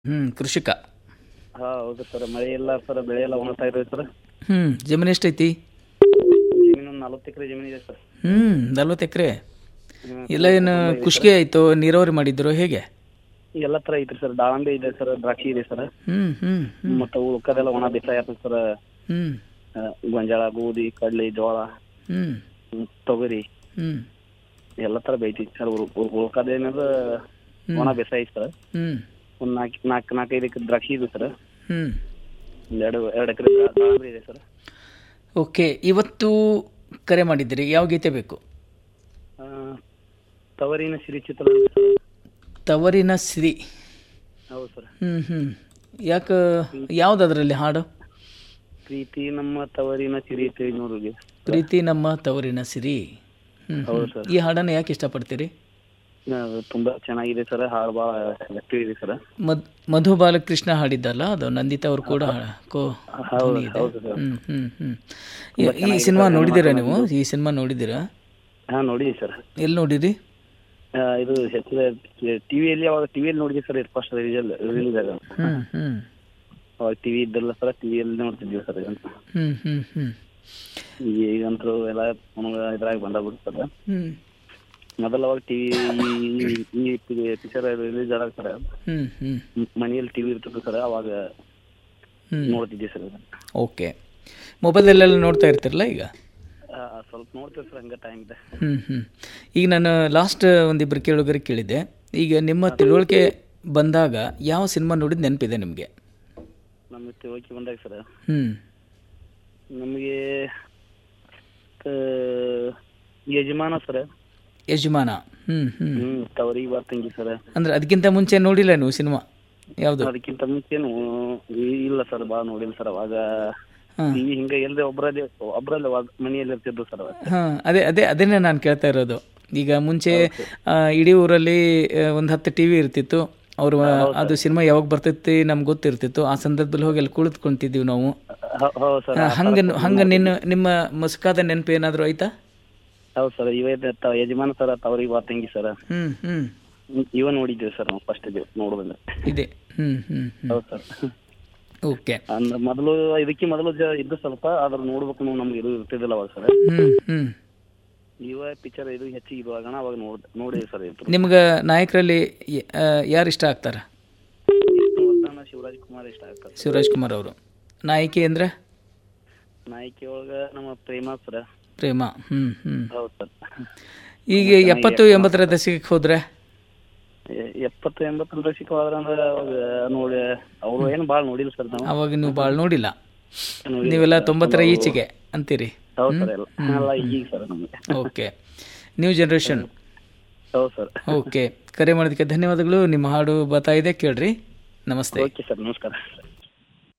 ಹ್ಞೂ ಕೃಷಿಕ ಹಾ ಹೌದು ಸರ್ ಮಳೆ ಇಲ್ಲ ಸರ್ ಬೆಳೆ ಎಲ್ಲ ಒಣಗ್ತಾ ಇದೆ ಸರ್ ಹ್ಞೂ ಜಮೀನು ಎಷ್ಟೈತಿ ಜಮೀನು ಒಂದು ನಲ್ವತ್ತು ಎಕರೆ ಜಮೀನು ಇದೆ ಸರ್ ಹ್ಞೂ ನಲ್ವತ್ತು ಎಕರೆ ಹ್ಮ್. ಇಲ್ಲ ಏನು ಕುಷ್ಗೆ ಆಯಿತು ನೀರಾವರಿ ಮಾಡಿದ್ರು ಹೇಗೆ ಎಲ್ಲ ಥರ ಐತ್ರಿ ಸರ್ ದಾಳಂಬೆ ಇದೆ ಸರ್ ದ್ರಾಕ್ಷಿ ಇದೆ ಸರ್ ಹ್ಞೂ ಹ್ಞೂ ಹ್ಞೂ ಮತ್ತು ಉಳ್ಕದೆಲ್ಲ ಒಣ ಬೇಸಾಯ ಆಗ್ತದೆ ಸರ್ ಹ್ಞೂ ಆ, ಗೊಂಜಾಳ ಗೋಧಿ ಕಡ್ಲೆ ಜೋಳ ಹ್ಞೂ ಹ್ಮ್, ತೊಗರಿ ಹ್ಞೂ ಎಲ್ಲ ಥರ ಬೆಳಿತೈತಿ ಸರ್ ಉಳ್ಕದೇನದ ಒಣ ಬೇಸಾಯ ಐತಿ ಸರ್ ಹ್ಞೂ ಒಂದು ನಾಲ್ಕು ನಾಲ್ಕು ನಾಲ್ಕೈದು ಎಕರೆ ದ್ರಾಕ್ಷಿ ಇದೆ ಸರ್ ಹ್ಞೂ ಒಂದು ಎರಡು ಎರಡು ಎಕರೆ ದಾಳಂಬೆ ಇದೆ ಸರ್ ಓಕೆ ಇವತ್ತು ಕರೆ ಮಾಡಿದ್ದೀರಿ ಯಾವ ಗೀತೆ ಬೇಕು ಆ, ತವರಿನ ಸಿರಿ ಚಿತ್ರ ಸರ್ ತವರಿನ ಸಿರಿ ಹೌದು ಸರ್ ಹ್ಞೂ ಹ್ಞೂ ಯಾಕೆ ಯಾವ್ದು ಅದರಲ್ಲಿ ಹಾಡು ಪ್ರೀತಿ ನಮ್ಮ ತವರಿನ ಸಿರಿ ತಿಳಿನೂರಿಗೆ ಪ್ರೀತಿ ನಮ್ಮ ತವರಿನ ಸಿರಿ ಹ್ಞೂ ಹೌದು ಸರ್ ಈ ಹಾಡನ್ನು ಯಾಕೆ ಇಷ್ಟಪಡ್ತೀರಿ ಅದು ತುಂಬಾ ಚೆನ್ನಾಗಿದೆ ಸರ್ ಹಾಡು ಭಾಳ ಗಟ್ಟಿ ಇದೆ ಸರ್ ಮದ್ ಮಧು ಬಾಲಕೃಷ್ಣ ಹಾಡಿದ್ದಲ್ಲ ಅದು ನಂದಿತಾ ಅವರು ಕೂಡ ಹಾ- ಕೋ ಹೌದು ಧ್ವನಿ ಇದೆ ಹೌದು ಸರ್ ಹ್ಮ್ ಹ್ಮ್ ಹ್ಮ್ ಈ- ಈ ಸಿನಿಮಾ ನೋಡಿದ್ದೀರಾ ನೀವು ಈ ಸಿನಿಮಾ ನೋಡಿದ್ದೀರಾ ಹಾ ನೋಡಿದ್ವಿ ಸರ್ ಎಲ್ಲಿ ನೋಡಿರಿ ಆ, ಇದು ಹೆಚ್ಚಿದ ಟಿವಿಯಲ್ಲಿ ಅವಾಗ ಟಿವಿಯಲ್ಲಿ ನೋಡಿದ್ವಿ ಸರ್ ಫಸ್ಟ್ ರಿಲೀಸ್ ರಿಲೀಸ್ ಆಗ ಹ್ಮ್ ಹ್ಮ್ ಅವಾಗ ಟಿವಿ ಇದ್ದಲ್ಲ ಸರ್ ಟಿವಿಯಲ್ಲಿ ನೋಡ್ತಿದ್ವಿ ಸರ್ ಹ್ಮ್ ಹ್ಮ್ ಹ್ಮ್ ಈಗಂತೂ ಎಲ್ಲ ನಮ್ಗೆ ಇದ್ರಾಗ ಬಂದಾಗ್ಬಿಡ್ತದೆ ಹ್ಮ್ ಮೊದಲ ಅವಾಗ ಟಿವಿ ಈ ಪಿಕ್ಚರ್ ರಿಲೀಸ್ ಆದಾಗ ಸರ್ ಹ್ಮ್ ಹ್ಮ್ ಮನೆಯಲ್ಲಿ ಟಿವಿ ಇರ್ತಿತ್ತು ಸರ್ ಅವಾಗ ಹ್ಮ್ ನೋಡ್ತಿದ್ವಿ ಸರ್ ಓಕೆ ಮೊಬೈಲಲ್ಲೆಲ್ಲ ನೋಡ್ತಾ ಇರ್ತಿರಲ್ಲ ಈಗ ಸ್ವಲ್ಪ ನೋಡ್ತೀವಿ ಸರ್ ಹಂಗೆ ಟೈಮ್ ಇದೆ ಹ್ಮ್ ಹ್ಮ್ ಈಗ ನಾನು ಲಾಸ್ಟ್ ಒಂದಿಬ್ಬರು ಕೇಳುಗರಿಗೆ ಕೇಳಿದ್ದೆ ಈಗ ನಿಮ್ಮ ತಿಳುವಳಿಕೆ ಬಂದಾಗ ಯಾವ ಸಿನಿಮಾ ನೋಡಿದ ನೆನಪಿದೆ ನಿಮಗೆ ನಮಗೆ ತಿಳುವಳಿಕೆ ಬಂದಾಗ ಸರ್ ಹ್ಮ್ ನಮಗೆ ಯಜಮಾನ ಸರ್ ಯಜಮಾನ ಹ್ಮ್ ಹ್ಮ್ ಹ್ಮ್ ತವರಿಗೆ ಬಾ ತಂಗಿ ಸರ್ ಅಂದ್ರೆ ಅದಕ್ಕಿಂತ ಮುಂಚೆ ನೋಡಿಲ್ಲ ನೀವು ಸಿನಿಮಾ ಯಾವುದು ಅದಕ್ಕಿಂತ ಮುಂಚೆನು ಇಲ್ಲ ಸರ್ ಭಾಳ ನೋಡಿಲ್ಲ ಸರ್ ಅವಾಗ ಹಾ. ಟಿವಿ ಹಿಂಗ ಎಲ್ದೆ ಒಬ್ರದೇ ಒಬ್ರಲ್ಲಿ ಮನೆಯಲ್ಲಿ ಇರ್ತಿದ್ದು ಸರ್ ಅವಾಗ ಹಾಂ ಅದೇ ಅದೇ ಅದನ್ನೇ ನಾನು ಕೇಳ್ತಾ ಇರೋದು ಈಗ ಮುಂಚೆ ಆ, ಇಡೀ ಊರಲ್ಲಿ ಒಂದು ಹತ್ತು ಟಿ ವಿ ಇರ್ತಿತ್ತು ಅವರು ಅದು ಸಿನಿಮಾ ಯಾವಾಗ ಬರ್ತೈತಿ ನಮ್ಗೆ ಗೊತ್ತಿರ್ತಿತ್ತು ಆ ಸಂದರ್ಭದಲ್ಲಿ ಹೋಗಿ ಅಲ್ಲಿ ಕುಳಿತುಕೊಂತಿದ್ದೀವಿ ನಾವು ಹ- ಹೌದು ಸರ್ ಆ, ಹಂಗ ಹಂಗ ನಿನ್ನ ನಿಮ್ಮ ಮಸುಕಾದ ನೆನಪು ಏನಾದರೂ ಆಯ್ತಾ ಹೌದು ಸರ್ ಇವೇ ತ- ಯಜಮಾನ ಸರ್ ತವರಿಗೆ ಬಾ ತಂಗಿ ಸರ್ ಹ್ಞೂ ಹ್ಞೂ ಇವ ನೋಡಿದ್ದೀವಿ ಸರ್ ನಾವು ಫಸ್ಟ್ ನೋಡೋದಿಲ್ಲ ಇದೆ ಹ್ಞೂ ಹ್ಞೂ ಹ್ಞೂ ಹೌದು ಸರ್ ಓಕೆ ಅಂದ್ರೆ ಮೊದಲು ಇದಕ್ಕೆ ಮೊದಲು ಜ- ಇದ್ದು ಸ್ವಲ್ಪ ಆದ್ರೆ ನೋಡ್ಬೇಕು ನಾವು ನಮ್ಗೆ ಇದು ಇರ್ತಿದ್ದಿಲ್ಲ ಅವಾಗ ಸರ್ ಹ್ಞೂ ಹ್ಞೂ ಇವ ಪಿಕ್ಚರ್ ಇದು ಹೆಚ್ಚಿಗೆ ಇದು ಆಗೋಣ ಅವಾಗ ನೋಡ್ ನೋಡಿದ್ವಿ ಸರ್ ಇದು ನಿಮ್ಗೆ ನಾಯಕರಲ್ಲಿ ಯಾರು ಇಷ್ಟ ಆಗ್ತಾರೆ ವಿಷ್ಣುವರ್ಧನ ಶಿವರಾಜ್ ಕುಮಾರ್ ಇಷ್ಟ ಆಗ್ತದೆ ಶಿವರಾಜ್ ಕುಮಾರ್ ಅವರು ನಾಯಕಿ ಅಂದ್ರೆ ನಾಯಕಿ ಒಳಗ ನಮ್ಮ ಪ್ರೇಮ ಸರ್ ಪ್ರೇಮ ಹ್ಞೂ ಹ್ಞೂ ಹೌದು ಸರ್ ಈಗ ಎಪ್ಪತ್ತು ಎಂಬತ್ತರ ದಶಕಕ್ಕೆ ಹೋದ್ರೆ ಎ- ಎಪ್ಪತ್ತು ಎಂಬತ್ತು ದಶಕ ಆದ್ರ ಅಂದ್ರೆ ಅವಾಗ ನೋಡಿ ಅವ್ರು ಏನು ಭಾಳ ನೋಡಿಲ್ಲ ಸರ್ ನಾವು ಅವಾಗ ನೀವು ಭಾಳ ನೋಡಿಲ್ಲ ನೋಡಿಲ್ಲ ನೀವೆಲ್ಲ ತೊಂಬತ್ತರ ಈಚೆಗೆ ಅಂತೀರಿ ಹೌದು ಸರ್ ಎಲ್ಲ ಎಲ್ಲ ಈಗ ಸರ್ ನಮಗೆ ಓಕೆ ನ್ಯೂ ಜನ್ರೇಷನ್ ಹೌದು ಸರ್ ಓಕೆ ಕರೆ ಮಾಡೋದಕ್ಕೆ ಧನ್ಯವಾದಗಳು ನಿಮ್ಮ ಹಾಡು ಬರ್ತಾ ಇದೆ ಕೇಳ್ರಿ ನಮಸ್ತೆ ಓಕೆ ಸರ್ ನಮಸ್ಕಾರ